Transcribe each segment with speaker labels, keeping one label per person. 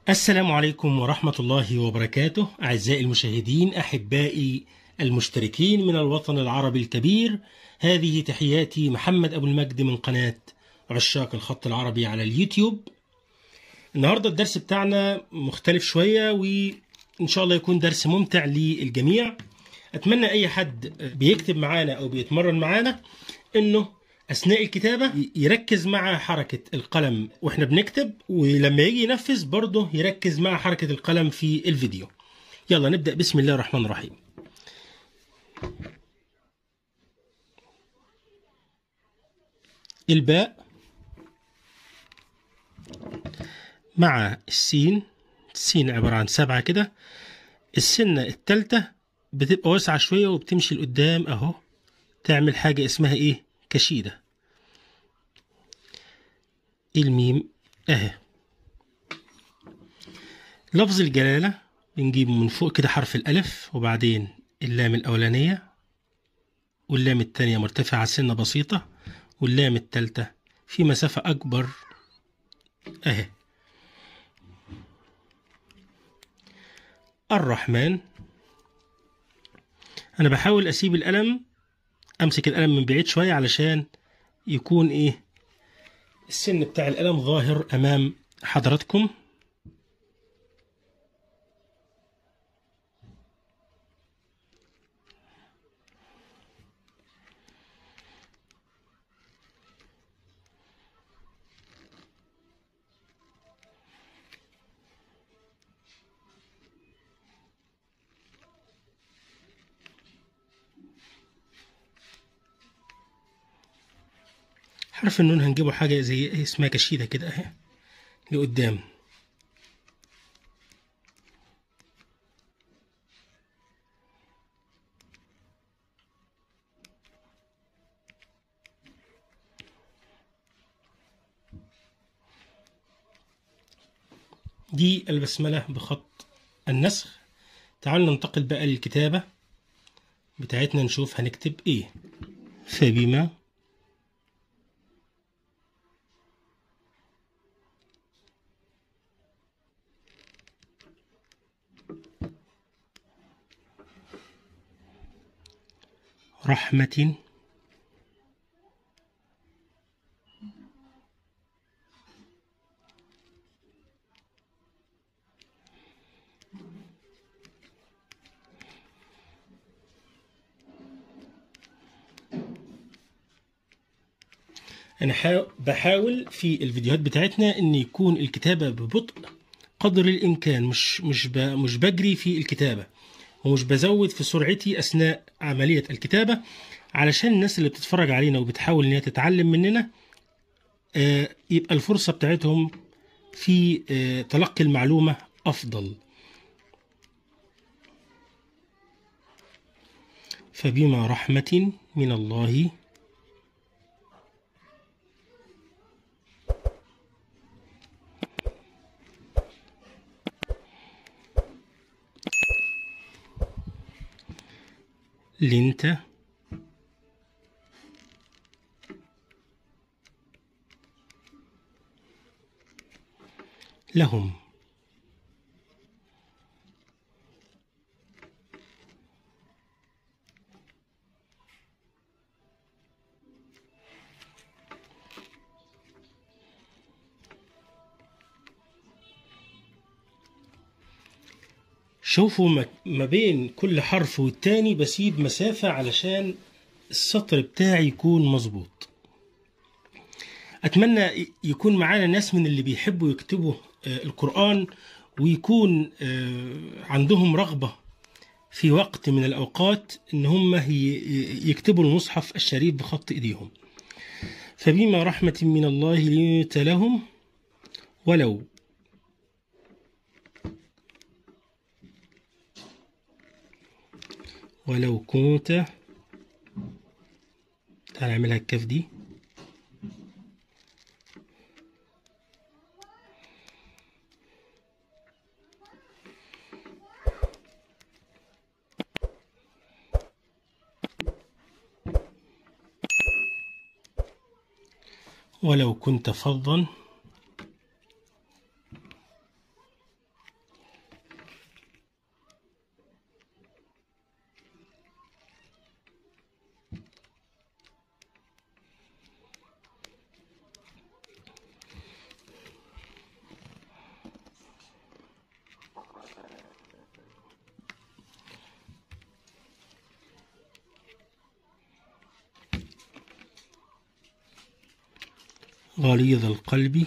Speaker 1: السلام عليكم ورحمة الله وبركاته أعزائي المشاهدين أحبائي المشتركين من الوطن العربي الكبير هذه تحياتي محمد أبو المجد من قناة عشاق الخط العربي على اليوتيوب النهاردة الدرس بتاعنا مختلف شوية وإن شاء الله يكون درس ممتع للجميع أتمنى أي حد بيكتب معانا أو بيتمرن معانا إنه أثناء الكتابة يركز مع حركة القلم وإحنا بنكتب ولما يجي ينفذ برضه يركز مع حركة القلم في الفيديو يلا نبدأ بسم الله الرحمن الرحيم الباء مع السين السين عبارة عن سبعة كده السنة التالتة بتبقى واسعة شوية وبتمشي لقدام أهو تعمل حاجة اسمها إيه كشيدة الميم أهي لفظ الجلالة بنجيب من فوق كده حرف الألف وبعدين اللام الأولانية واللام التانية مرتفعة سنة بسيطة واللام التالتة في مسافة أكبر أهي الرحمن أنا بحاول أسيب القلم أمسك القلم من بعيد شوية علشان يكون إيه السن بتاع القلم ظاهر أمام حضراتكم حرف النون هنجيبه حاجة زي اسمها كشيدة كده اهي لقدام دي البسملة بخط النسخ تعالوا ننتقل بقى للكتابة بتاعتنا نشوف هنكتب ايه فبما رحمة أنا بحاول في الفيديوهات بتاعتنا إن يكون الكتابة ببطء قدر الإمكان مش مش مش بجري في الكتابة ومش بزود في سرعتي أثناء عملية الكتابة علشان الناس اللي بتتفرج علينا وبتحاول إن هي تتعلم مننا يبقى الفرصة بتاعتهم في تلقي المعلومة أفضل فبما رحمة من الله لنت لهم شوفوا ما بين كل حرف والتاني بسيب مسافة علشان السطر بتاعي يكون مظبوط أتمنى يكون معانا ناس من اللي بيحبوا يكتبوا القرآن ويكون عندهم رغبة في وقت من الأوقات إن هم يكتبوا المصحف الشريف بخط إيديهم فبما رحمة من الله لنت لهم ولو ولو كنت تعال نعملها الكاف دي ولو كنت فظا غليظ القلب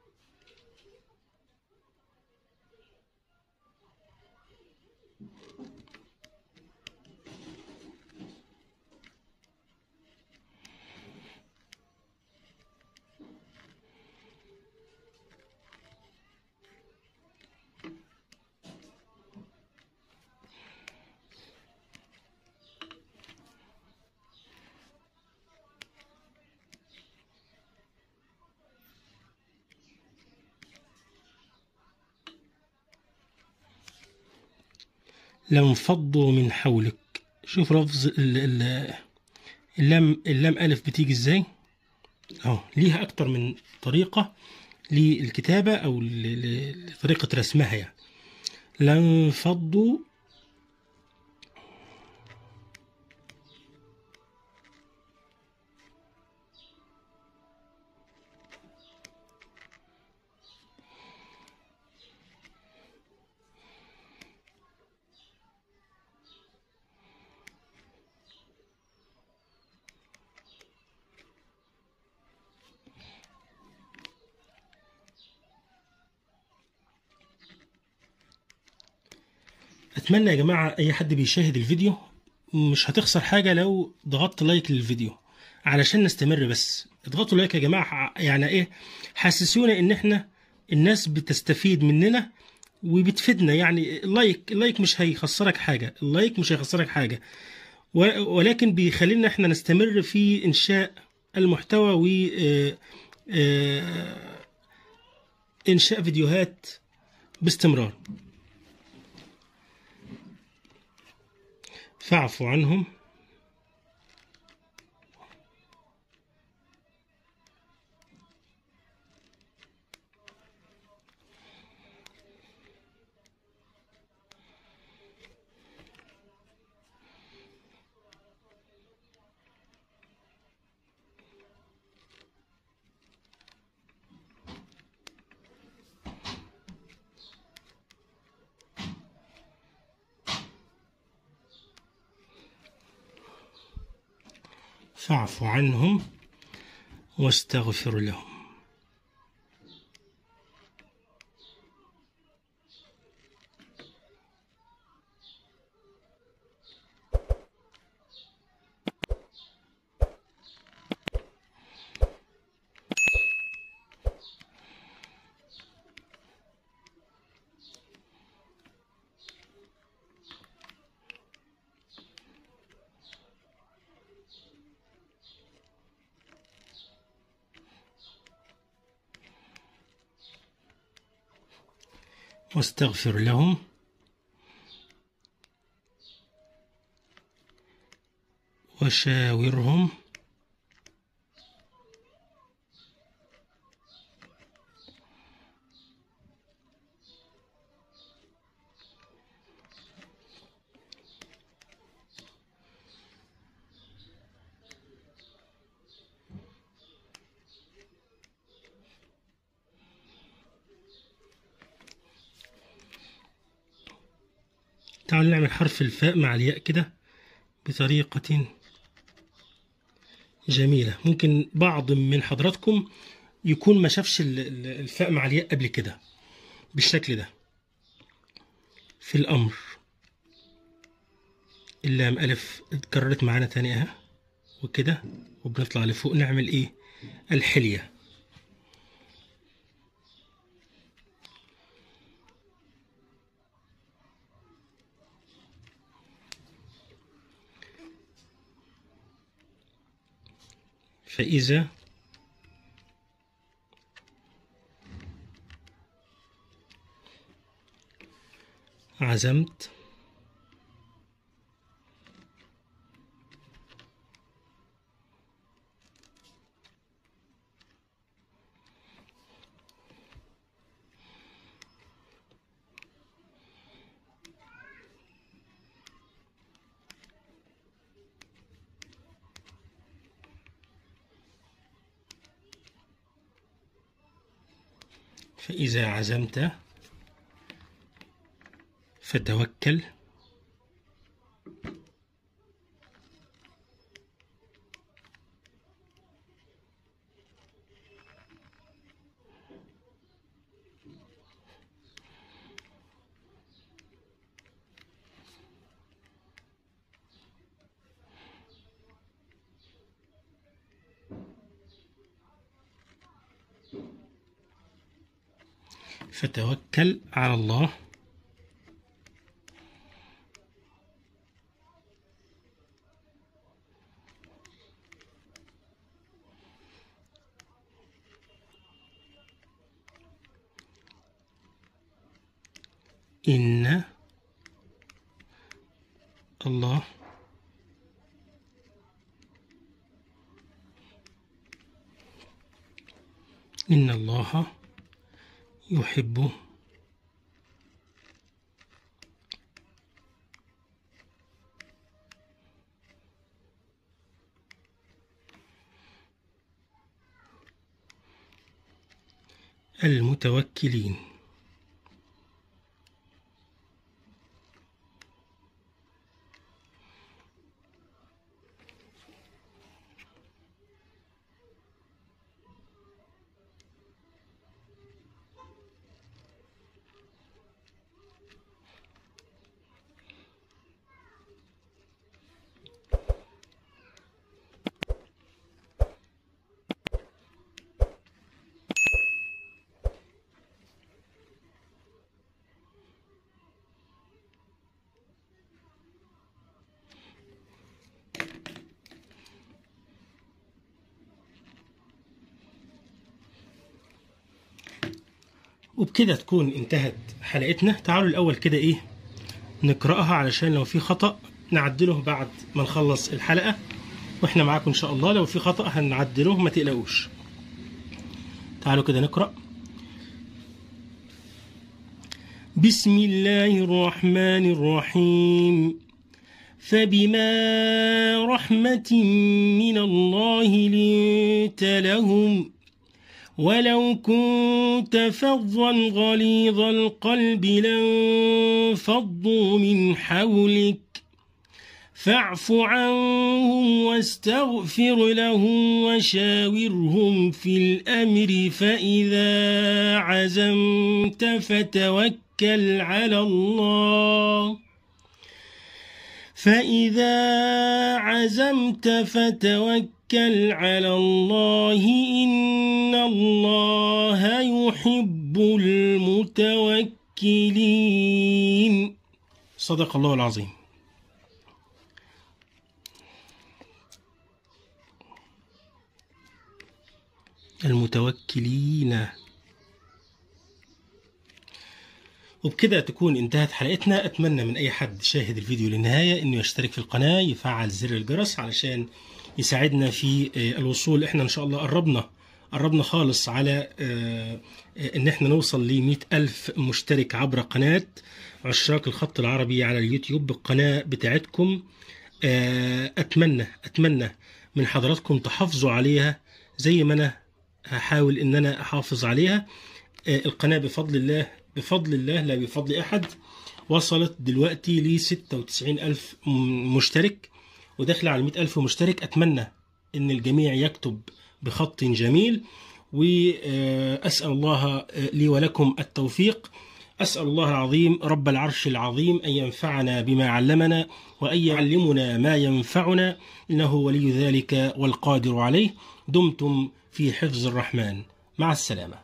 Speaker 1: لانفضوا من حولك شوف لفظ ال- ال- اللام اللام ألف بتيجي ازاي اهو ليها أكتر من طريقة للكتابة أو ل- ل- لطريقة رسمها يعني لانفضوا اتمنى يا جماعه اي حد بيشاهد الفيديو مش هتخسر حاجه لو ضغطت لايك للفيديو علشان نستمر بس اضغطوا لايك يا جماعه يعني ايه حسسونا ان احنا الناس بتستفيد مننا وبتفيدنا يعني اللايك اللايك مش هيخسرك حاجه اللايك مش هيخسرك حاجه و- ولكن بيخلينا احنا نستمر في انشاء المحتوى و آه، آه، انشاء فيديوهات باستمرار فاعفوا عنهم فاعف عنهم واستغفر لهم واستغفر لهم وشاورهم تعالوا نعمل حرف الفاء مع الياء كده بطريقة جميلة ممكن بعض من حضراتكم يكون ما شافش ال- ال- الفاء مع الياء قبل كده بالشكل ده في الأمر اللام ألف اتكررت معانا تاني اهي وكده وبنطلع لفوق نعمل ايه الحلية فإذا عزمت فإذا عزمت فتوكل فتوكل على الله إن الله إن الله يحب المتوكلين وبكده تكون انتهت حلقتنا تعالوا الأول كده إيه نقرأها علشان لو في خطأ نعدله بعد ما نخلص الحلقة وإحنا معاكم إن شاء الله لو في خطأ هنعدله ما تقلقوش تعالوا كده نقرأ بسم الله الرحمن الرحيم فبما رحمة من الله لنت لهم ولو كنت فظا غليظ القلب لانفضوا من حولك فاعف عنهم واستغفر لهم وشاورهم في الامر فاذا عزمت فتوكل على الله فاذا عزمت فتوكل على الله ان الله يحب المتوكلين صدق الله العظيم المتوكلين وبكده تكون انتهت حلقتنا اتمنى من اي حد شاهد الفيديو للنهايه انه يشترك في القناه يفعل زر الجرس علشان يساعدنا في الوصول احنا ان شاء الله قربنا قربنا خالص على ان احنا نوصل ل ألف مشترك عبر قناه عشاق الخط العربي على اليوتيوب القناه بتاعتكم اتمنى اتمنى من حضراتكم تحافظوا عليها زي ما انا هحاول ان انا احافظ عليها القناه بفضل الله بفضل الله لا بفضل احد وصلت دلوقتي ل 96 ألف مشترك وداخله على 100 ألف مشترك أتمنى إن الجميع يكتب بخط جميل وأسأل الله لي ولكم التوفيق أسأل الله العظيم رب العرش العظيم أن ينفعنا بما علمنا وأن يعلمنا ما ينفعنا إنه ولي ذلك والقادر عليه دمتم في حفظ الرحمن مع السلامه